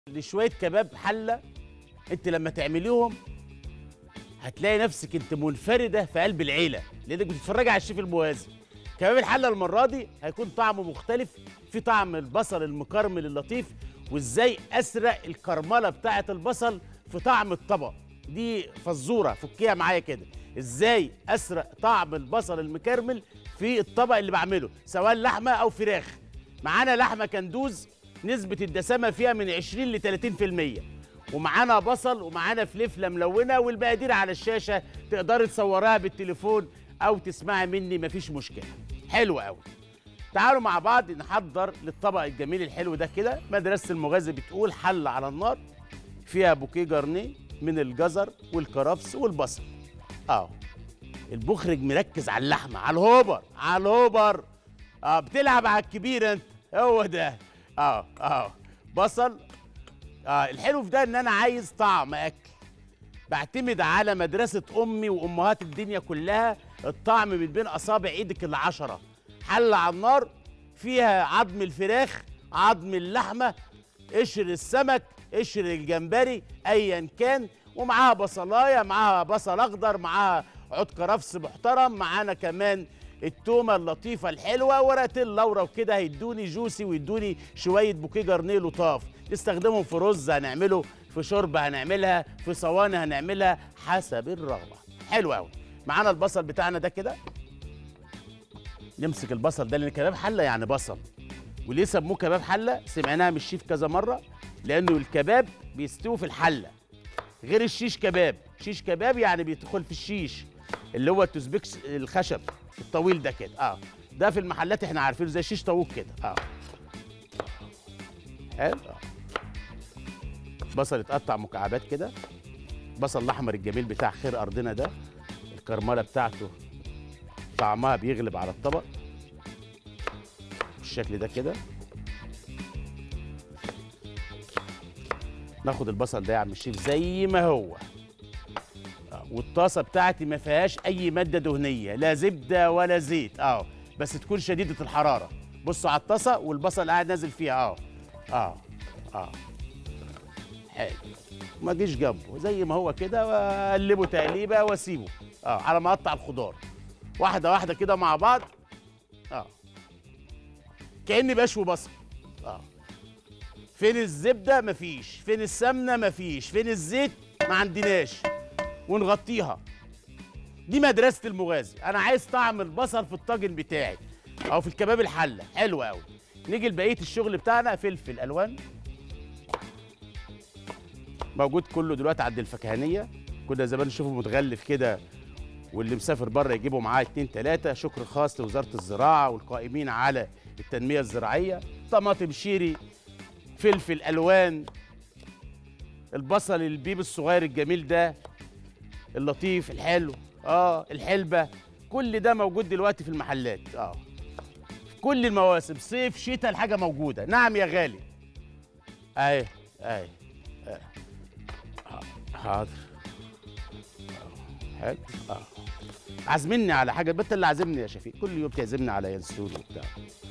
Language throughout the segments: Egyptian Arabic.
لشويه كباب حله انت لما تعمليهم هتلاقي نفسك انت منفرده في قلب العيله لانك بتتفرجي على الشيف الموازي كباب الحله المره دي هيكون طعمه مختلف في طعم البصل المكرمل اللطيف وازاي اسرق الكرمله بتاعه البصل في طعم الطبق دي فزوره فكيها معايا كده ازاي اسرق طعم البصل المكرمل في الطبق اللي بعمله سواء لحمه او فراخ معانا لحمه كندوز نسبه الدسامه فيها من 20 ل 30% ومعانا بصل ومعانا فلفله ملونه والمقادير على الشاشه تقدري تصوريها بالتليفون او تسمعي مني مفيش مشكله حلو قوي تعالوا مع بعض نحضر للطبق الجميل الحلو ده كده مدرسه المغازي بتقول حل على النار فيها بوكيه جرنيه من الجزر والكرفس والبصل اه المخرج مركز على اللحمه على الهوبر على الهوبر اه بتلعب على الكبير انت هو ده اه اه بصل اه الحلو في ده ان انا عايز طعم اكل بعتمد على مدرسه امي وامهات الدنيا كلها الطعم من بين اصابع ايدك العشره حله على النار فيها عظم الفراخ عظم اللحمه قشر السمك قشر الجمبري ايا كان ومعاها بصلايه معاها بصل اخضر معاها عود كرفس محترم معانا كمان التومه اللطيفه الحلوه ورقتين لورا وكده هيدوني جوسي ويدوني شويه بوكيه جرنيه لطاف نستخدمهم في رز هنعمله في شوربه هنعملها في صواني هنعملها حسب الرغبه حلو قوي معانا البصل بتاعنا ده كده نمسك البصل ده لان كباب حله يعني بصل وليه سموه كباب حله سمعناها من الشيف كذا مره لانه الكباب بيستوي في الحله غير الشيش كباب شيش كباب يعني بيدخل في الشيش اللي هو التوزبيك الخشب الطويل ده كده اه ده في المحلات احنا عارفينه زي شيش طاووق كده اه حلو آه. بصل يتقطع مكعبات كده بصل الاحمر الجميل بتاع خير ارضنا ده الكرمله بتاعته طعمها بيغلب على الطبق بالشكل ده كده ناخد البصل ده يا عم الشيف زي ما هو آه، والطاسه بتاعتي ما فيهاش اي ماده دهنيه لا زبده ولا زيت اه بس تكون شديده الحراره بصوا على الطاسه والبصل قاعد نازل فيها اه اه اه حلو ما جيش جنبه زي ما هو كده واقلبه تقليبه واسيبه اه على ما اقطع الخضار واحده واحده كده مع بعض اه كاني بشوي بصل اه فين الزبده مفيش فين السمنه مفيش فين الزيت ما عندناش ونغطيها دي مدرسه المغازي انا عايز طعم البصل في الطاجن بتاعي او في الكباب الحله حلو قوي نيجي لبقيه الشغل بتاعنا فلفل الوان موجود كله دلوقتي عند الفكهانيه كنا زمان نشوفه متغلف كده واللي مسافر بره يجيبوا معاه اتنين تلاته شكر خاص لوزاره الزراعه والقائمين على التنميه الزراعيه طماطم شيري فلفل الوان البصل البيب الصغير الجميل ده اللطيف الحلو اه الحلبه كل ده موجود دلوقتي في المحلات اه في كل المواسم صيف شتاء الحاجه موجوده نعم يا غالي اهي اهي آه. آه، حاضر آه، حلو اه عازمني على حاجه بنت اللي عازمني يا شفيق كل يوم تعزمني على ينسون وبتاع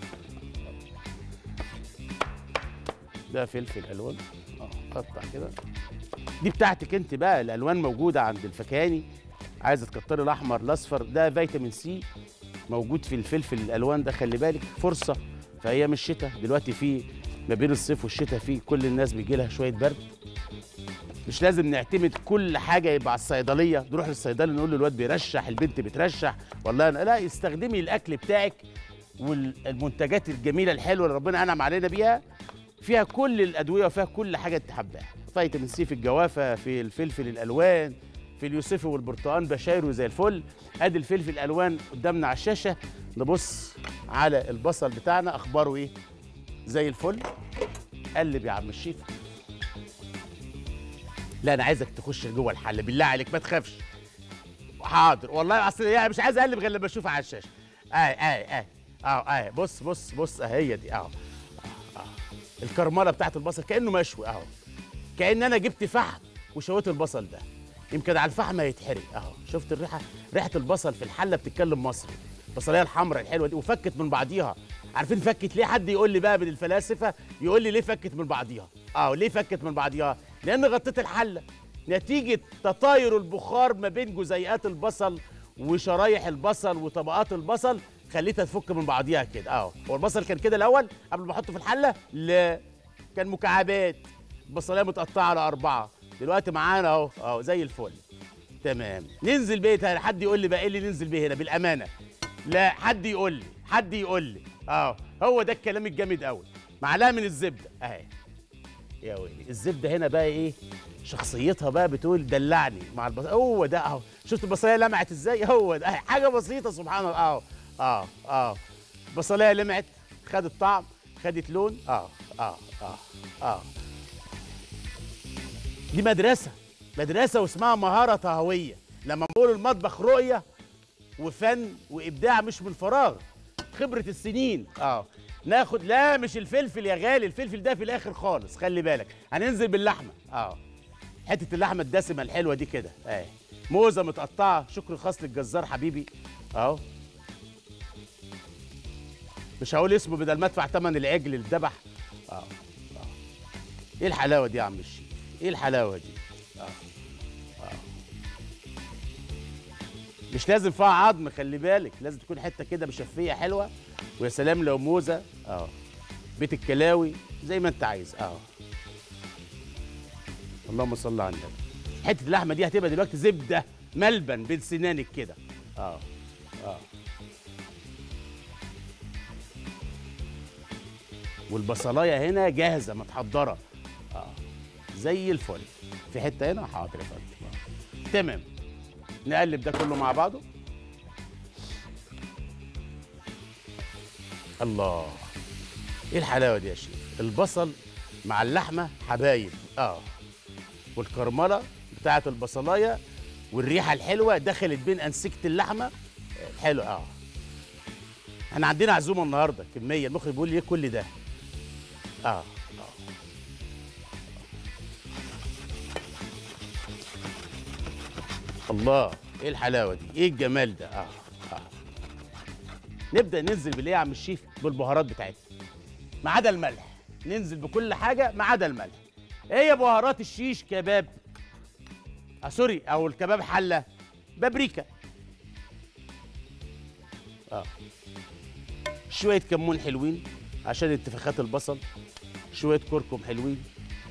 ده فلفل الوان اه قطع كده دي بتاعتك انت بقى الالوان موجوده عند الفكاني عايزه تكتري الاحمر الاصفر ده فيتامين سي موجود في الفلفل الالوان ده خلي بالك فرصه في ايام الشتاء دلوقتي في ما بين الصيف والشتاء في كل الناس بيجي لها شويه برد مش لازم نعتمد كل حاجه يبقى على الصيدليه نروح للصيدلي نقول له الواد بيرشح البنت بترشح والله أنا لا استخدمي الاكل بتاعك والمنتجات الجميله الحلوه اللي ربنا انعم علينا بيها فيها كل الادويه وفيها كل حاجه انت حباها فيتامين سي في الجوافه في الفلفل الالوان في اليوسفي والبرتقال بشايره زي الفل ادي الفلفل الالوان قدامنا على الشاشه نبص على البصل بتاعنا اخباره ايه زي الفل قلب يا عم الشيف لا انا عايزك تخش جوه الحله بالله عليك ما تخافش حاضر والله اصل يعني مش عايز اقلب غير لما اشوفها على الشاشه اهي اهي اهي اه اهي بص بص بص اهي هي دي اهو الكرمله بتاعت البصل كانه مشوي اهو كان انا جبت فحم وشويت البصل ده يمكن على الفحم هيتحرق اهو شفت الريحه ريحه البصل في الحله بتتكلم مصري البصليه الحمراء الحلوه دي وفكت من بعضيها عارفين فكت ليه حد يقول لي بقى من الفلاسفه يقول لي ليه فكت من بعضيها اه ليه فكت من بعضيها لان غطيت الحله نتيجه تطاير البخار ما بين جزيئات البصل وشرايح البصل وطبقات البصل خليتها تفك من بعضيها كده اه هو البصل كان كده الاول قبل ما احطه في الحله لا كان مكعبات البصلايه متقطعه على اربعه دلوقتي معانا اهو اهو زي الفل تمام ننزل بيه تاني حد يقول لي بقى ايه اللي ننزل بيه هنا بالامانه لا حد يقول لي حد يقول لي اه هو ده الكلام الجامد قوي معلقه من الزبده اهي يا ويلي الزبده هنا بقى ايه شخصيتها بقى بتقول دلعني مع البصل هو ده اهو شفت البصلايه لمعت ازاي هو ده أهي. حاجه بسيطه سبحان الله اهو اه اه البصلايه لمعت خدت طعم خدت لون اه اه اه اه دي مدرسه مدرسه واسمها مهاره طهويه لما بقول المطبخ رؤيه وفن وابداع مش من فراغ خبره السنين اه ناخد لا مش الفلفل يا غالي الفلفل ده في الاخر خالص خلي بالك هننزل باللحمه اه حته اللحمه الدسمه الحلوه دي كده اهي موزه متقطعه شكر خاص للجزار حبيبي اهو مش هقول اسمه بدل ما ادفع ثمن العجل اللي اتذبح اه اه ايه الحلاوه دي يا عم الشيخ ايه الحلاوه دي اه اه مش لازم فيها عظم خلي بالك لازم تكون حته كده مشفيه حلوه ويا سلام لو موزه اه بيت الكلاوي زي ما انت عايز اه اللهم صل على النبي حته اللحمه دي هتبقى دلوقتي زبده ملبن بين سنانك كده اه اه والبصلايه هنا جاهزه متحضره اه زي الفل في حته هنا حاضر يا فندم آه. تمام نقلب ده كله مع بعضه الله ايه الحلاوه دي يا شيخ البصل مع اللحمه حبايب اه والكرمله بتاعه البصلايه والريحه الحلوه دخلت بين انسجه اللحمه حلو اه احنا عندنا عزومه النهارده كميه المخرج بيقول لي ايه كل ده اه اه الله ايه الحلاوه دي ايه الجمال ده اه اه نبدا ننزل بالايه يا عم الشيف بالبهارات بتاعتنا ما عدا الملح ننزل بكل حاجه ما عدا الملح ايه يا بهارات الشيش كباب آه سوري او الكباب حله بابريكا اه شويه كمون حلوين عشان انتفاخات البصل شويه كركم حلوين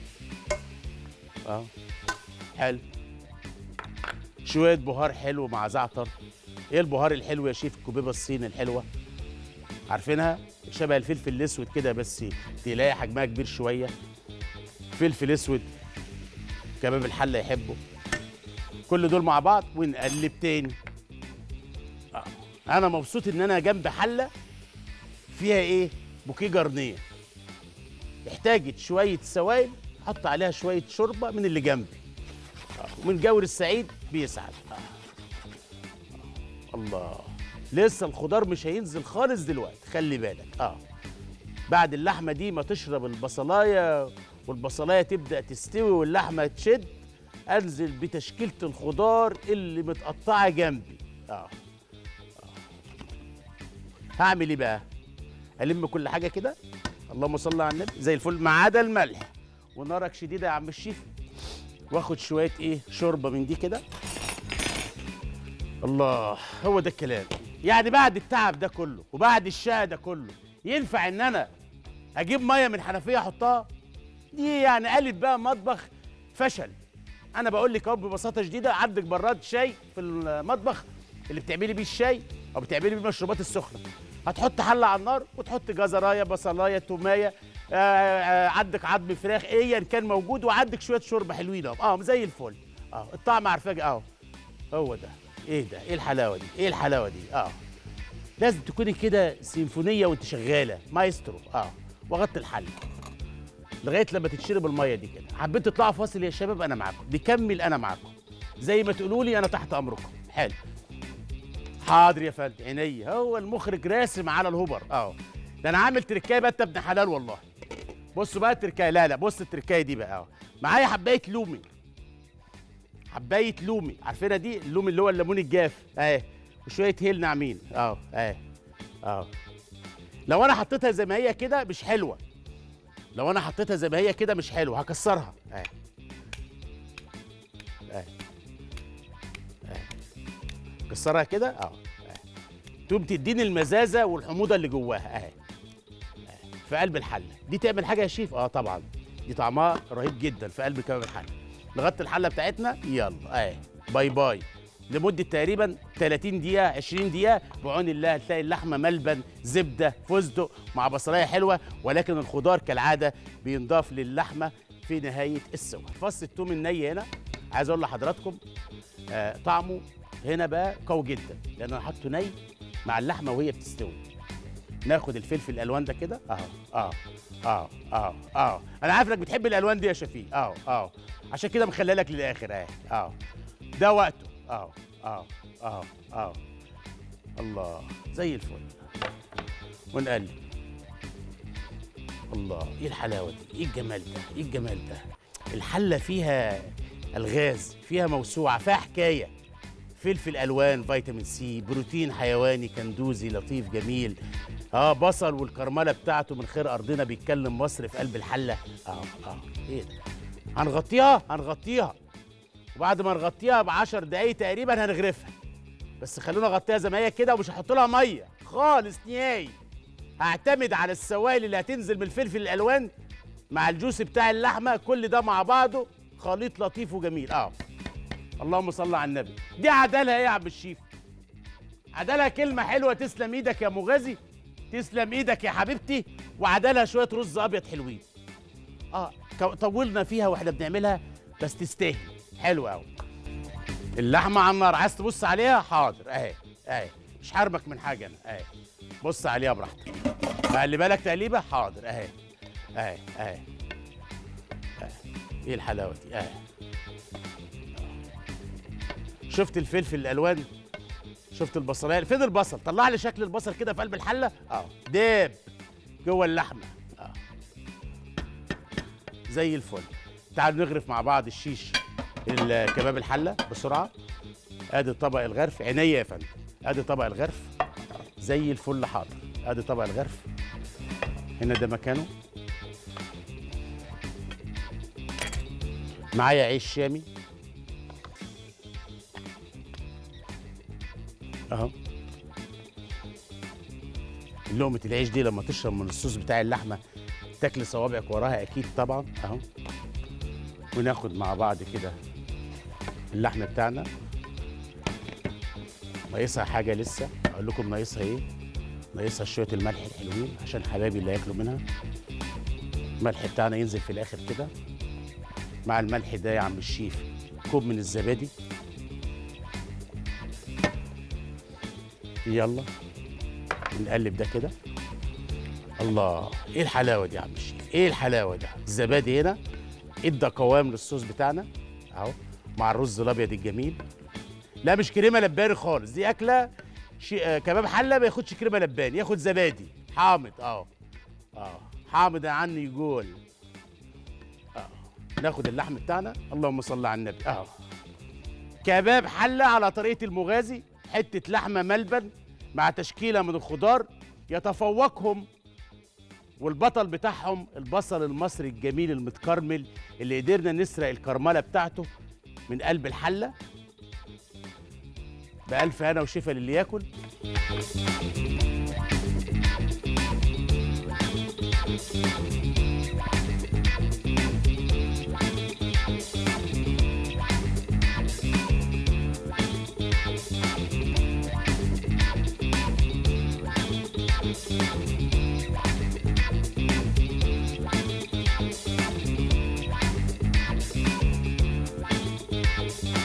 اه حلو شويه بهار حلو مع زعتر ايه البهار الحلو يا شيف الكوبيبه الصين الحلوه عارفينها شبه الفلفل الاسود كده بس تلاقي حجمها كبير شويه فلفل اسود كباب الحله يحبه كل دول مع بعض ونقلب تاني آه. انا مبسوط ان انا جنب حله فيها ايه بوكيه جرنيه احتاجت شويه سوائل حط عليها شويه شوربه من اللي جنبي آه. ومن جور السعيد بيسعد آه. آه. الله لسه الخضار مش هينزل خالص دلوقتي خلي بالك اه بعد اللحمه دي ما تشرب البصلايه والبصلايه تبدا تستوي واللحمه تشد انزل بتشكيله الخضار اللي متقطعه جنبي اه, آه. هعمل ايه بقى الم كل حاجه كده اللهم صل على النبي زي الفل ما عدا الملح ونارك شديده يا عم الشيف واخد شويه ايه شوربه من دي كده الله هو ده الكلام يعني بعد التعب ده كله وبعد الشقى ده كله ينفع ان انا اجيب ميه من حنفيه احطها دي يعني قالت بقى مطبخ فشل انا بقول لك اهو ببساطه شديده عندك براد شاي في المطبخ اللي بتعملي بيه الشاي او بتعملي بيه المشروبات السخنه هتحط حله على النار وتحط جزرايه بصلايه تومايه آه آه عندك عظم فراخ ايا كان موجود وعندك شويه شوربه حلوين اهو اه زي الفل اه الطعم عارفاه اهو هو ده ايه ده ايه الحلاوه دي ايه الحلاوه دي اه لازم تكوني كده سيمفونيه وانت شغاله مايسترو اه وغطي الحله لغايه لما تتشرب الميه دي كده حبيت تطلعوا فاصل يا شباب انا معاكم نكمل انا معاكم زي ما تقولوا لي انا تحت امركم حلو حاضر يا فندم عينيا هو المخرج راسم على الهوبر اه ده انا عامل تركايه بقى انت ابن حلال والله بصوا بقى التركايه لا لا بص التركايه دي بقى اه معايا حبايه لومي حبايه لومي عارفينها دي اللومي اللي هو الليمون الجاف اهي وشويه هيل ناعمين اه اهي اه لو انا حطيتها زي ما هي كده مش حلوه لو انا حطيتها زي ما هي كده مش حلو هكسرها اهي اهي اهي كسرها كده اه اهي تقوم تديني المزازه والحموضه اللي جواها اهي اهي. في قلب الحله دي تعمل حاجه يا شيف اه طبعا دي طعمها رهيب جدا في قلب كباب الحله نغطي الحله بتاعتنا يلا اهي باي باي لمده تقريبا 30 دقيقه 20 دقيقه بعون الله هتلاقي اللحمه ملبن زبده فستق مع بصلايه حلوه ولكن الخضار كالعاده بينضاف للحمه في نهايه السوى فص التوم الني هنا عايز اقول لحضراتكم آه طعمه هنا بقى قوي جدا لان انا حاطه ني مع اللحمه وهي بتستوي ناخد الفلفل الالوان ده كده اهو اه اه اه اه انا عارف انك بتحب الالوان دي يا شفيق اه اه عشان كده مخليها لك للاخر اهي اه ده وقته اه اه اه اه الله زي الفل ونقلب الله ايه الحلاوه دي ايه الجمال ده ايه الجمال ده الحله فيها الغاز فيها موسوعه فيها حكايه فلفل الوان فيتامين سي بروتين حيواني كندوزي لطيف جميل اه بصل والكرمله بتاعته من خير ارضنا بيتكلم مصر في قلب الحله اه اه ايه ده هنغطيها هنغطيها وبعد ما نغطيها ب 10 دقايق تقريبا هنغرفها بس خلونا نغطيها زي ما هي كده ومش هحط لها ميه خالص نهائي هعتمد على السوائل اللي هتنزل من الفلفل الالوان مع الجوس بتاع اللحمه كل ده مع بعضه خليط لطيف وجميل اه اللهم صل على النبي دي عدالها ايه يا عم الشيف عدالها كلمه حلوه تسلم ايدك يا مغازي تسلم ايدك يا حبيبتي وعدالها شويه رز ابيض حلوين اه كو- طولنا فيها واحنا بنعملها بس تستاهل حلو قوي اللحمه على النار عايز تبص عليها حاضر اهي اهي مش حارمك من حاجه انا اهي بص عليها براحتك خلي بالك تقليبه حاضر اهي اهي اهي اهي ايه الحلاوه دي اهي شفت الفلفل الالوان شفت البصلايه فين البصل طلع لي شكل البصل كده في قلب الحله اه داب جوه اللحمه اه زي الفل تعالوا نغرف مع بعض الشيش الكباب الحله بسرعه ادي طبق الغرف عينيا يا فندم ادي طبق الغرف زي الفل حاضر ادي طبق الغرف هنا ده مكانه معايا عيش شامي اهو لقمة العيش دي لما تشرب من الصوص بتاع اللحمة تاكل صوابعك وراها أكيد طبعا أهو وناخد مع بعض كده اللحمة بتاعنا ناقصها حاجة لسه أقول لكم ناقصها إيه ناقصها شوية الملح الحلوين عشان حبايبي اللي هياكلوا منها الملح بتاعنا ينزل في الآخر كده مع الملح ده يا عم الشيف كوب من الزبادي يلا نقلب ده كده الله ايه الحلاوه دي يا عم الشيف ايه الحلاوه ده الزبادي هنا ادى قوام للصوص بتاعنا اهو مع الرز الابيض الجميل لا مش كريمه لباني خالص دي اكله شي... آه كباب حله ما ياخدش كريمه لباني ياخد زبادي حامض اه اه حامض يا عني يقول اه ناخد اللحم بتاعنا اللهم صل على النبي اه كباب حله على طريقه المغازي حته لحمه ملبن مع تشكيله من الخضار يتفوقهم والبطل بتاعهم البصل المصري الجميل المتكرمل اللي قدرنا نسرق الكرمله بتاعته من قلب الحله بألف هنا وشفا للي ياكل